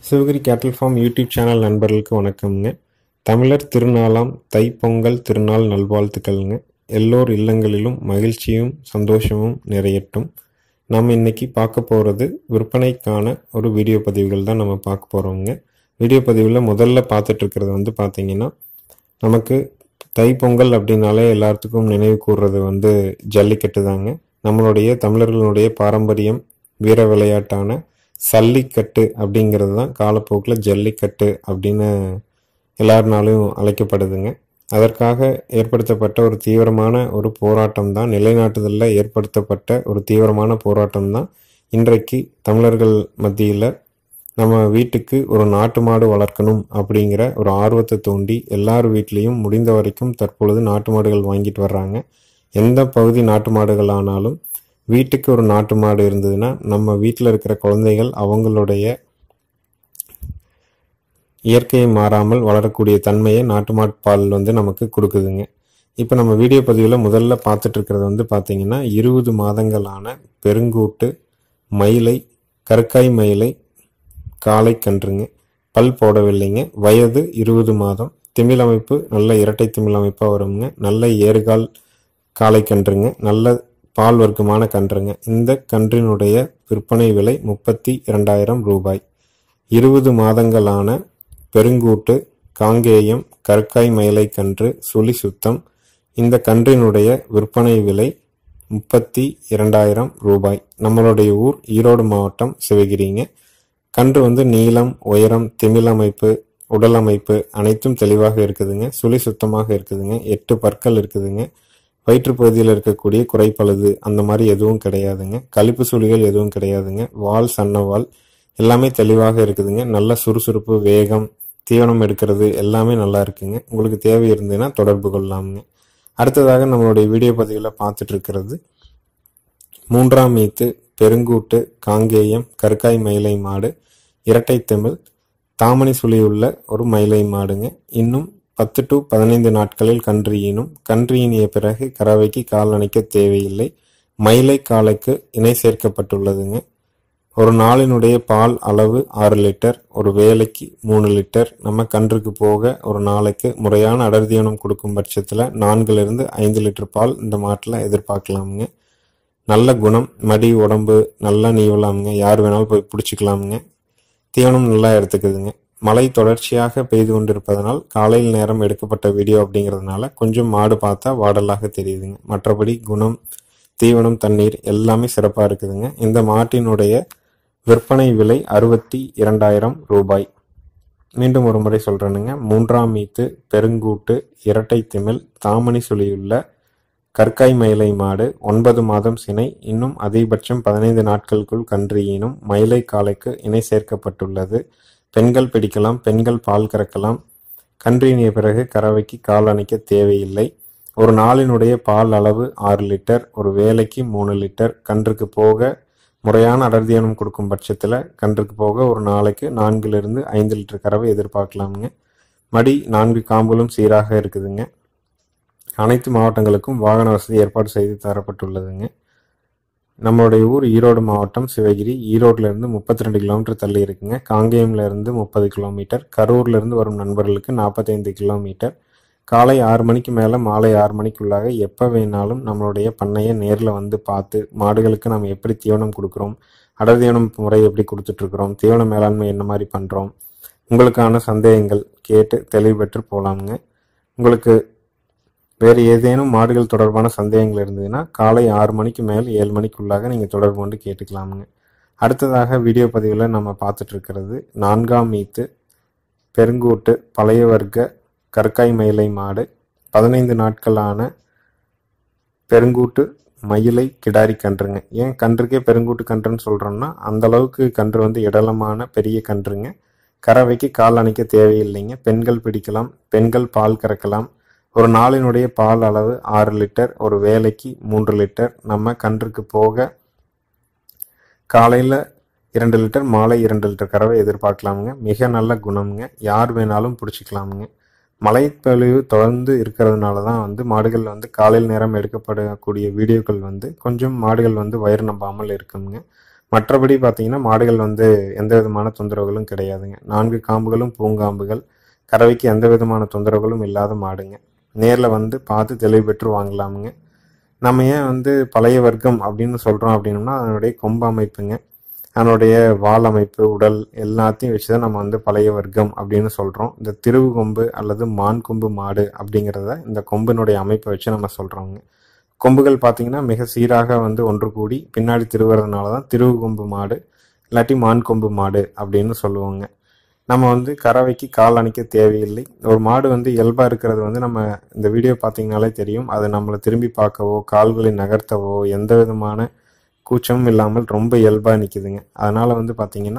சிவகிரி கேட்டில் form YouTube channel நண்பர்களுக்கு வணக்கம்ங்க தமிழர் திருநாளாம் தைப்பொங்கல் திருநாள் நல்வாழ்த்துக்கள்ங்க எல்லோர் இல்லங்களிலும் மகிழ்ச்சியும் சந்தோஷமும் நிறையட்டும் நம்ம இன்னைக்கு பார்க்க போகிறது விற்பனைக்கான ஒரு வீடியோ பதிவுகள் தான் நம்ம பார்க்க போகிறோங்க வீடியோ பதிவில் முதல்ல பார்த்துட்டு இருக்கிறது வந்து பார்த்தீங்கன்னா நமக்கு தைப்பொங்கல் அப்படின்னாலே எல்லாத்துக்கும் நினைவு கூறுறது வந்து ஜல்லிக்கட்டு தாங்க நம்மளுடைய தமிழர்களுடைய பாரம்பரியம் வீர விளையாட்டான சல்லிக்கட்டு அப்படிங்கிறது தான் காலப்போக்கில் ஜல்லிக்கட்டு அப்படின்னு எல்லாருனாலும் அழைக்கப்படுதுங்க அதற்காக ஏற்படுத்தப்பட்ட ஒரு தீவிரமான ஒரு போராட்டம் தான் நிலைநாட்டுதலில் ஏற்படுத்தப்பட்ட ஒரு தீவிரமான போராட்டம் தான் இன்றைக்கு தமிழர்கள் மத்தியில் நம்ம வீட்டுக்கு ஒரு நாட்டு மாடு வளர்க்கணும் அப்படிங்கிற ஒரு ஆர்வத்தை தூண்டி எல்லார் வீட்லேயும் முடிந்த வரைக்கும் தற்பொழுது நாட்டு மாடுகள் வாங்கிட்டு வர்றாங்க எந்த பகுதி நாட்டு மாடுகள் ஆனாலும் வீட்டுக்கு ஒரு நாட்டு மாடு இருந்ததுன்னா நம்ம வீட்டில் இருக்கிற குழந்தைகள் அவங்களுடைய இயற்கையை மாறாமல் வளரக்கூடிய தன்மையை நாட்டு மாட்டு பால் வந்து நமக்கு கொடுக்குதுங்க இப்போ நம்ம வீடியோ பதிவில் முதல்ல பார்த்துட்டு இருக்கிறது வந்து பார்த்தீங்கன்னா இருபது மாதங்களான பெருங்கூட்டு மயிலை கற்காய் மயிலை காளை கன்றுங்க பல் போடவில்லைங்க வயது இருபது மாதம் திமிழ் அமைப்பு நல்ல இரட்டை திமிழ் அமைப்பாக வருங்க நல்ல ஏறுகால் காளை கன்றுங்க நல்ல பால் வர்க்கமான கன்றுங்க இந்த கன்றினுடைய விற்பனை விலை முப்பத்தி இரண்டாயிரம் ரூபாய் இருபது மாதங்களான பெருங்கூட்டு காங்கேயம் கற்காய் மயிலை கன்று சுழி சுத்தம் இந்த கன்றினுடைய விற்பனை விலை முப்பத்தி இரண்டாயிரம் ரூபாய் நம்மளுடைய ஊர் ஈரோடு மாவட்டம் சிவகிரிங்க கன்று வந்து நீளம் உயரம் திமிழ் அமைப்பு உடல் அமைப்பு அனைத்தும் தெளிவாக இருக்குதுங்க சுழி சுத்தமாக இருக்குதுங்க எட்டு பற்கள் இருக்குதுங்க வயிற்றுப்பகுதியில் இருக்கக்கூடிய குறைப்பழுது அந்த மாதிரி எதுவும் கிடையாதுங்க கழிப்பு சுழிகள் எதுவும் கிடையாதுங்க வால் சன்ன வால் எல்லாமே தெளிவாக இருக்குதுங்க நல்ல சுறுசுறுப்பு வேகம் தீவனம் எடுக்கிறது எல்லாமே நல்லா இருக்குங்க உங்களுக்கு தேவை இருந்ததுன்னா தொடர்பு கொள்ளலாமுங்க அடுத்ததாக நம்மளுடைய வீடியோ பதிவில் பார்த்துட்டு இருக்கிறது மூன்றாம் மீத்து பெருங்கூட்டு காங்கேயம் கற்காய் மயிலை மாடு இரட்டை தமிழ் தாமணி சுழியுள்ள ஒரு மயிலை மாடுங்க இன்னும் பத்து டு பதினைந்து நாட்களில் கன்று ஈனும் கன்று ஈனிய பிறகு கறவைக்கு கால் அணைக்க தேவையில்லை மயிலை காலைக்கு இணை சேர்க்கப்பட்டுள்ளதுங்க ஒரு நாளினுடைய பால் அளவு ஆறு லிட்டர் ஒரு வேலைக்கு மூணு லிட்டர் நம்ம கன்றுக்கு போக ஒரு நாளைக்கு முறையான அடர்த்தியானம் கொடுக்கும் பட்சத்தில் நான்குலேருந்து ஐந்து லிட்டர் பால் இந்த மாட்டில் எதிர்பார்க்கலாமுங்க நல்ல குணம் மடி உடம்பு நல்லா நீவலாமுங்க யார் வேணாலும் போய் பிடிச்சிக்கலாமுங்க தீவனம் நல்லா எடுத்துக்குதுங்க மழை தொடர்ச்சியாக பெய்து கொண்டிருப்பதனால் காலையில் நேரம் எடுக்கப்பட்ட வீடியோ அப்படிங்கிறதுனால கொஞ்சம் மாடு பார்த்தா வாடலாக தெரியுதுங்க மற்றபடி குணம் தீவனம் தண்ணீர் எல்லாமே சிறப்பாக இருக்குதுங்க இந்த மாட்டினுடைய விற்பனை விலை அறுபத்தி இரண்டாயிரம் ரூபாய் மீண்டும் ஒரு முறை சொல்கிறேனுங்க மூன்றாம் மீத்து பெருங்கூட்டு இரட்டை திமிழ் தாமணி சுழியுள்ள கற்காய் மயிலை மாடு ஒன்பது மாதம் சினை இன்னும் அதிகபட்சம் பதினைந்து நாட்களுக்குள் கன்று ஈனும் மயிலை காலைக்கு இணை சேர்க்கப்பட்டுள்ளது பெண்கள் பிடிக்கலாம் பெண்கள் பால் கறக்கலாம் கன்றினிய பிறகு கறவைக்கு கால் அணைக்க தேவையில்லை ஒரு நாளினுடைய பால் அளவு ஆறு லிட்டர் ஒரு வேலைக்கு மூணு லிட்டர் கன்றுக்கு போக முறையான அடர்த்தியானம் கொடுக்கும் பட்சத்தில் கன்றுக்கு போக ஒரு நாளைக்கு நான்கிலிருந்து ஐந்து லிட்டர் கறவை எதிர்பார்க்கலாமுங்க மடி நான்கு காம்புகளும் சீராக இருக்குதுங்க அனைத்து மாவட்டங்களுக்கும் வாகன வசதி ஏற்பாடு செய்து தரப்பட்டுள்ளதுங்க நம்மளுடைய ஊர் ஈரோடு மாவட்டம் சிவகிரி ஈரோட்லேருந்து முப்பத்தி ரெண்டு கிலோமீட்டர் தள்ளி இருக்குங்க காங்கேயம்லேருந்து முப்பது கிலோமீட்டர் கரூர்லேருந்து வரும் நண்பர்களுக்கு நாற்பத்தைந்து கிலோமீட்டர் காலை ஆறு மணிக்கு மேலே மாலை ஆறு மணிக்குள்ளாக எப்போ வேணாலும் நம்மளுடைய பண்ணையை நேரில் வந்து பார்த்து மாடுகளுக்கு நம்ம எப்படி தீவனம் கொடுக்குறோம் அடர் தீவனம் முறை எப்படி கொடுத்துட்ருக்குறோம் தீவன மேலாண்மை என்ன மாதிரி பண்ணுறோம் உங்களுக்கான சந்தேகங்கள் கேட்டு தெளிவு பெற்று போகலாமுங்க உங்களுக்கு வேறு ஏதேனும் மாடுகள் தொடர்பான சந்தேகங்கள் இருந்ததுன்னா காலை ஆறு மணிக்கு மேல் ஏழு மணிக்குள்ளாக நீங்கள் தொடர்பு கொண்டு கேட்டுக்கலாமுங்க அடுத்ததாக வீடியோ பதிவில் நம்ம பார்த்துட்டு இருக்கிறது நான்காம் மீத்து பெருங்கூட்டு பழைய வர்க்க கற்காய் மயிலை மாடு பதினைந்து நாட்களான பெருங்கூட்டு மயிலை கிடாரி கன்றுங்க ஏன் கன்றுக்கே பெருங்கூட்டு கன்றுன்னு சொல்கிறோம்னா அந்த அளவுக்கு கன்று வந்து இடலமான பெரிய கன்றுங்க கறவைக்கு கால் அணைக்க தேவையில்லைங்க பெண்கள் பிடிக்கலாம் பெண்கள் பால் கறக்கலாம் ஒரு நாளினுடைய பால் அளவு ஆறு லிட்டர் ஒரு வேலைக்கு மூன்று லிட்டர் நம்ம கன்றுக்கு போக காலையில் இரண்டு லிட்டர் மாலை இரண்டு லிட்டர் கறவை எதிர்பார்க்கலாமுங்க மிக நல்ல குணம்ங்க யார் வேணாலும் பிடிச்சிக்கலாமுங்க மழைப்பொழிவு தொடர்ந்து இருக்கிறதுனால தான் வந்து மாடுகள் வந்து காலையில் நேரம் எடுக்கப்படக்கூடிய வீடியோக்கள் வந்து கொஞ்சம் மாடுகள் வந்து வயிறு நம்பாமல் இருக்குங்க மற்றபடி பார்த்தீங்கன்னா மாடுகள் வந்து எந்த விதமான தொந்தரவுகளும் கிடையாதுங்க நான்கு காம்புகளும் பூங்காம்புகள் கறவைக்கு எந்த விதமான தொந்தரவுகளும் இல்லாத மாடுங்க நேரில் வந்து பார்த்து தெளிவு பெற்று வாங்கலாமுங்க நம்ம ஏன் வந்து பழைய வர்க்கம் அப்படின்னு சொல்கிறோம் அப்படின்னோம்னா அதனுடைய கொம்பு அமைப்புங்க அதனுடைய வால் அமைப்பு உடல் எல்லாத்தையும் வச்சு தான் நம்ம வந்து பழைய வர்க்கம் அப்படின்னு சொல்கிறோம் இந்த திருவு கொம்பு அல்லது மான் கொம்பு மாடு அப்படிங்கிறத இந்த கொம்பினுடைய அமைப்பை வச்சு நம்ம சொல்கிறோங்க கொம்புகள் பார்த்தீங்கன்னா மிக சீராக வந்து ஒன்று கூடி பின்னாடி திருவுறதுனால தான் திருவு கொம்பு மாடு இல்லாட்டி மான் கொம்பு மாடு அப்படின்னு சொல்லுவோங்க நம்ம வந்து கறவைக்கு கால் அணைக்க தேவையில்லை ஒரு மாடு வந்து இயல்பாக இருக்கிறது வந்து நம்ம இந்த வீடியோ பார்த்தீங்கனாலே தெரியும் அது நம்மளை திரும்பி பார்க்கவோ கால்களை நகர்த்தவோ எந்த விதமான கூச்சமும் இல்லாமல் ரொம்ப இயல்பாக நிற்குதுங்க அதனால் வந்து பார்த்தீங்கன்னா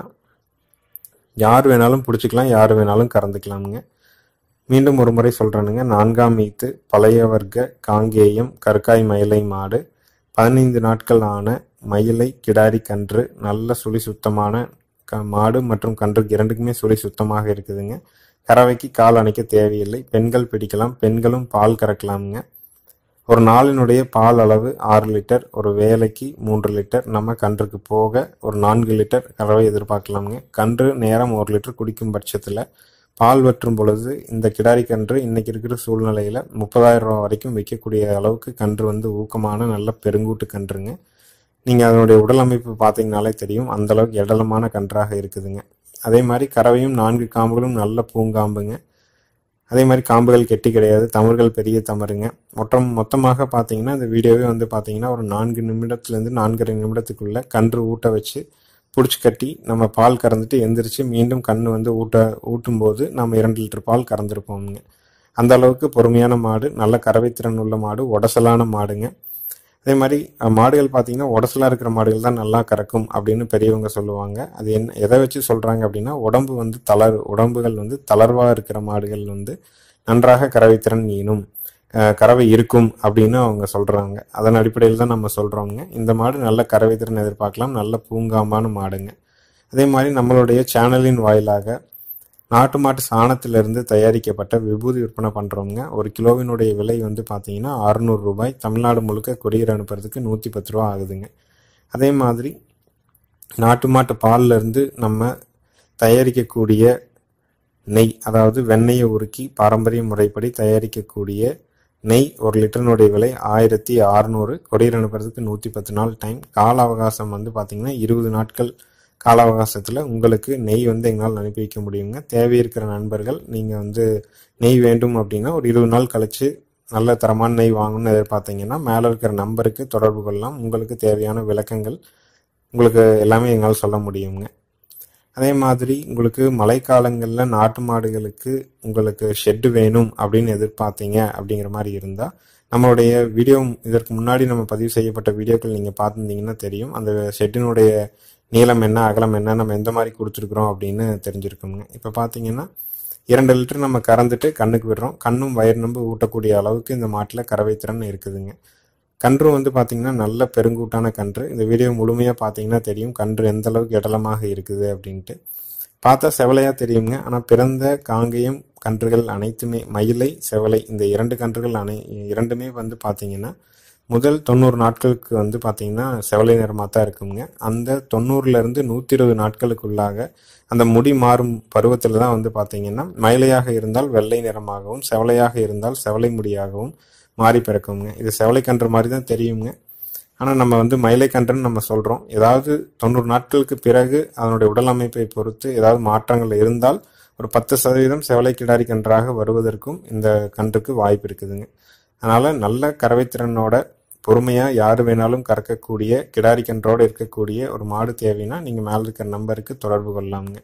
யார் வேணாலும் பிடிச்சிக்கலாம் யார் வேணாலும் கறந்துக்கலாமுங்க மீண்டும் ஒரு முறை சொல்கிறேனுங்க நான்காம் மீத்து பழைய வர்க்க காங்கேயம் கற்காய் மயிலை மாடு பதினைந்து நாட்கள் ஆன மயிலை கிடாரி கன்று நல்ல சுழி சுத்தமான க மாடு மற்றும் கன்று இரண்டுக்குமே சுழி சுத்தமாக இருக்குதுங்க கறவைக்கு கால் அணைக்க தேவையில்லை பெண்கள் பிடிக்கலாம் பெண்களும் பால் கறக்கலாமுங்க ஒரு நாளினுடைய பால் அளவு ஆறு லிட்டர் ஒரு வேலைக்கு மூன்று லிட்டர் நம்ம கன்றுக்கு போக ஒரு நான்கு லிட்டர் கறவை எதிர்பார்க்கலாமுங்க கன்று நேரம் ஒரு லிட்டர் குடிக்கும் பட்சத்தில் பால் வற்றும் பொழுது இந்த கிடாரி கன்று இன்னைக்கு இருக்கிற சூழ்நிலையில் முப்பதாயிரம் ரூபா வரைக்கும் விற்கக்கூடிய அளவுக்கு கன்று வந்து ஊக்கமான நல்ல பெருங்கூட்டு கன்றுங்க நீங்கள் அதனுடைய உடல் அமைப்பு பார்த்தீங்கனாலே தெரியும் அந்த அளவுக்கு எடலமான கன்றாக இருக்குதுங்க அதே மாதிரி கறவையும் நான்கு காம்புகளும் நல்ல பூங்காம்புங்க அதே மாதிரி காம்புகள் கெட்டி கிடையாது தமர்கள் பெரிய தமருங்க மொத்தம் மொத்தமாக பார்த்தீங்கன்னா இந்த வீடியோவே வந்து பார்த்தீங்கன்னா ஒரு நான்கு நிமிடத்துலேருந்து நான்கரை நிமிடத்துக்குள்ள கன்று ஊட்ட வச்சு பிடிச்சி கட்டி நம்ம பால் கறந்துட்டு எந்திரிச்சு மீண்டும் கன்று வந்து ஊட்ட ஊட்டும் போது நம்ம இரண்டு லிட்டர் பால் கறந்துருப்போமுங்க அந்த அளவுக்கு பொறுமையான மாடு நல்ல கறவைத்திறன் உள்ள மாடு உடசலான மாடுங்க அதே மாதிரி அஹ், மாடுகள் பார்த்தீங்கன்னா உடசலாக இருக்கிற மாடுகள் தான் நல்லா கறக்கும் அப்படின்னு பெரியவங்க சொல்லுவாங்க அது என்ன எதை வச்சு சொல்கிறாங்க அப்படின்னா உடம்பு வந்து தளர் உடம்புகள் வந்து தளர்வாக இருக்கிற மாடுகள் வந்து நன்றாக கறவைத்திறன் ஈனும் அஹ், கறவை இருக்கும் அப்படின்னு அவங்க சொல்கிறாங்க அதன் அடிப்படையில் தான் நம்ம சொல்கிறோங்க இந்த மாடு நல்ல கறவைத்திறன் எதிர்பார்க்கலாம் நல்ல பூங்காமான மாடுங்க அதே மாதிரி நம்மளுடைய சேனலின் வாயிலாக நாட்டு மாட்டு சாணத்திலிருந்து தயாரிக்கப்பட்ட விபூதி விற்பனை பண்ணுறவங்க ஒரு கிலோவினுடைய விலை வந்து பார்த்தீங்கன்னா அறுநூறு ரூபாய் தமிழ்நாடு முழுக்க கொரியர் அனுப்புறதுக்கு நூற்றி பத்து ரூபா ஆகுதுங்க அதே மாதிரி நாட்டு மாட்டு பால்ல இருந்து நம்ம தயாரிக்கக்கூடிய நெய் அதாவது வெண்ணெயை உருக்கி பாரம்பரிய முறைப்படி தயாரிக்கக்கூடிய நெய் ஒரு லிட்டரினுடைய விலை ஆயிரத்தி அறநூறு கொரியர் அனுப்புறதுக்கு நூற்றி பத்து நாள் டைம் கால அவகாசம் வந்து பார்த்தீங்கன்னா இருபது நாட்கள் கால அவகாசத்தில் உங்களுக்கு நெய் வந்து எங்களால் அனுப்பி வைக்க முடியுங்க தேவை இருக்கிற நண்பர்கள் நீங்கள் வந்து நெய் வேண்டும் அப்படின்னா ஒரு இருபது நாள் கழிச்சு நல்ல தரமான நெய் வாங்கணும்னு எதிர்பார்த்தீங்கன்னா மேலே இருக்கிற நம்பருக்கு தொடர்பு கொள்ளலாம் உங்களுக்கு தேவையான விளக்கங்கள் உங்களுக்கு எல்லாமே எங்களால் சொல்ல முடியுங்க அதே மாதிரி உங்களுக்கு மழைக்காலங்களில் நாட்டு மாடுகளுக்கு உங்களுக்கு ஷெட்டு வேணும் அப்படின்னு எதிர்பார்த்தீங்க அப்படிங்கிற மாதிரி இருந்தால் நம்மளுடைய வீடியோ இதற்கு முன்னாடி நம்ம பதிவு செய்யப்பட்ட வீடியோக்கள் நீங்கள் பார்த்துருந்தீங்கன்னா தெரியும் அந்த ஷெட்டினுடைய நீளம் என்ன அகலம் என்ன நம்ம எந்த மாதிரி கொடுத்துருக்குறோம் அப்படின்னு தெரிஞ்சிருக்குங்க இப்போ பார்த்தீங்கன்னா இரண்டு லிட்டர் நம்ம கறந்துட்டு கண்ணுக்கு விடுறோம் கண்ணும் வயிறு நம்ப ஊட்டக்கூடிய அளவுக்கு இந்த மாட்டில் கறவை திறன் இருக்குதுங்க கன்று வந்து பார்த்தீங்கன்னா நல்ல பெருங்கூட்டான கன்று இந்த வீடியோ முழுமையாக பார்த்தீங்கன்னா தெரியும் கன்று எந்த அளவுக்கு இடலமாக இருக்குது அப்படின்ட்டு பார்த்தா செவலையாக தெரியுங்க ஆனால் பிறந்த காங்கேயம் கன்றுகள் அனைத்துமே மயிலை செவலை இந்த இரண்டு கன்றுகள் அனை இரண்டுமே வந்து பார்த்தீங்கன்னா முதல் தொண்ணூறு நாட்களுக்கு வந்து பார்த்தீங்கன்னா செவலை நிறமாக தான் இருக்குங்க அந்த தொண்ணூறுலேருந்து நூற்றி இருபது நாட்களுக்குள்ளாக அந்த முடி மாறும் பருவத்தில் தான் வந்து பார்த்தீங்கன்னா மயிலையாக இருந்தால் வெள்ளை நிறமாகவும் செவலையாக இருந்தால் செவலை முடியாகவும் மாறி பிறக்குங்க இது செவலை கன்று மாதிரி தான் தெரியுங்க ஆனால் நம்ம வந்து மயிலை கன்றுன்னு நம்ம சொல்கிறோம் ஏதாவது தொண்ணூறு நாட்களுக்கு பிறகு அதனுடைய உடல் அமைப்பை பொறுத்து ஏதாவது மாற்றங்கள் இருந்தால் ஒரு பத்து சதவீதம் செவலை கிடாரி கன்றாக வருவதற்கும் இந்த கன்றுக்கு வாய்ப்பு இருக்குதுங்க அதனால் நல்ல கறவைத்திறனோட பொறுமையாக யார் வேணாலும் கறக்கக்கூடிய கிடாரி கன்றோடு இருக்கக்கூடிய ஒரு மாடு தேவைன்னா நீங்கள் மேலே இருக்கிற நம்பருக்கு தொடர்பு கொள்ளலாமுங்க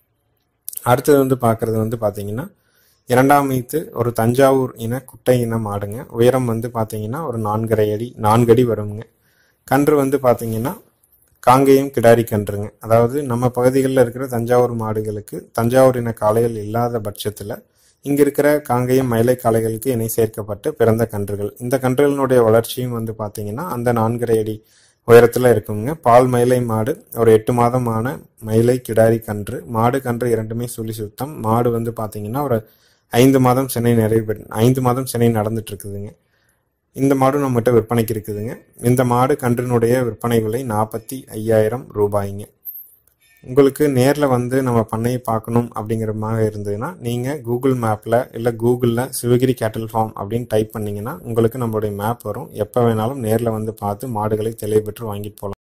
அடுத்தது வந்து பார்க்குறது வந்து பார்த்தீங்கன்னா இரண்டாம் ஈத்து ஒரு தஞ்சாவூர் இன குட்டை இன மாடுங்க உயரம் வந்து பார்த்தீங்கன்னா ஒரு நான்கரை அடி நான்கு அடி வருங்க கன்று வந்து பார்த்தீங்கன்னா காங்கேயம் கிடாரி கன்றுங்க அதாவது நம்ம பகுதிகளில் இருக்கிற தஞ்சாவூர் மாடுகளுக்கு தஞ்சாவூர் இன காளைகள் இல்லாத பட்சத்தில் இங்கே இருக்கிற காங்கேயம் மயிலை காளைகளுக்கு இணை சேர்க்கப்பட்டு பிறந்த கன்றுகள் இந்த கன்றுகளினுடைய வளர்ச்சியும் வந்து பார்த்தீங்கன்னா அந்த நான்கரை அடி உயரத்தில் இருக்குங்க பால் மயிலை மாடு ஒரு எட்டு மாதமான மயிலை கிடாரி கன்று மாடு கன்று இரண்டுமே சுழி சுத்தம் மாடு வந்து பார்த்தீங்கன்னா ஒரு ஐந்து மாதம் சென்னை நிறைவு ஐந்து மாதம் சென்னை நடந்துட்டு இருக்குதுங்க இந்த மாடு நம்மகிட்ட விற்பனைக்கு இருக்குதுங்க இந்த மாடு கன்றினுடைய விற்பனை விலை நாற்பத்தி ஐயாயிரம் ரூபாய்ங்க உங்களுக்கு நேரில் வந்து நம்ம பண்ணையை பார்க்கணும் அப்படிங்கிற மாதிரி இருந்ததுன்னா நீங்கள் கூகுள் மேப்பில் இல்லை கூகுளில் சிவகிரி கேட்டல் ஃபார்ம் அப்படின்னு டைப் பண்ணிங்கன்னா உங்களுக்கு நம்மளுடைய மேப் வரும் எப்போ வேணாலும் நேரில் வந்து பார்த்து மாடுகளை தெளிவு பெற்று வாங்கிட்டு போகலாம்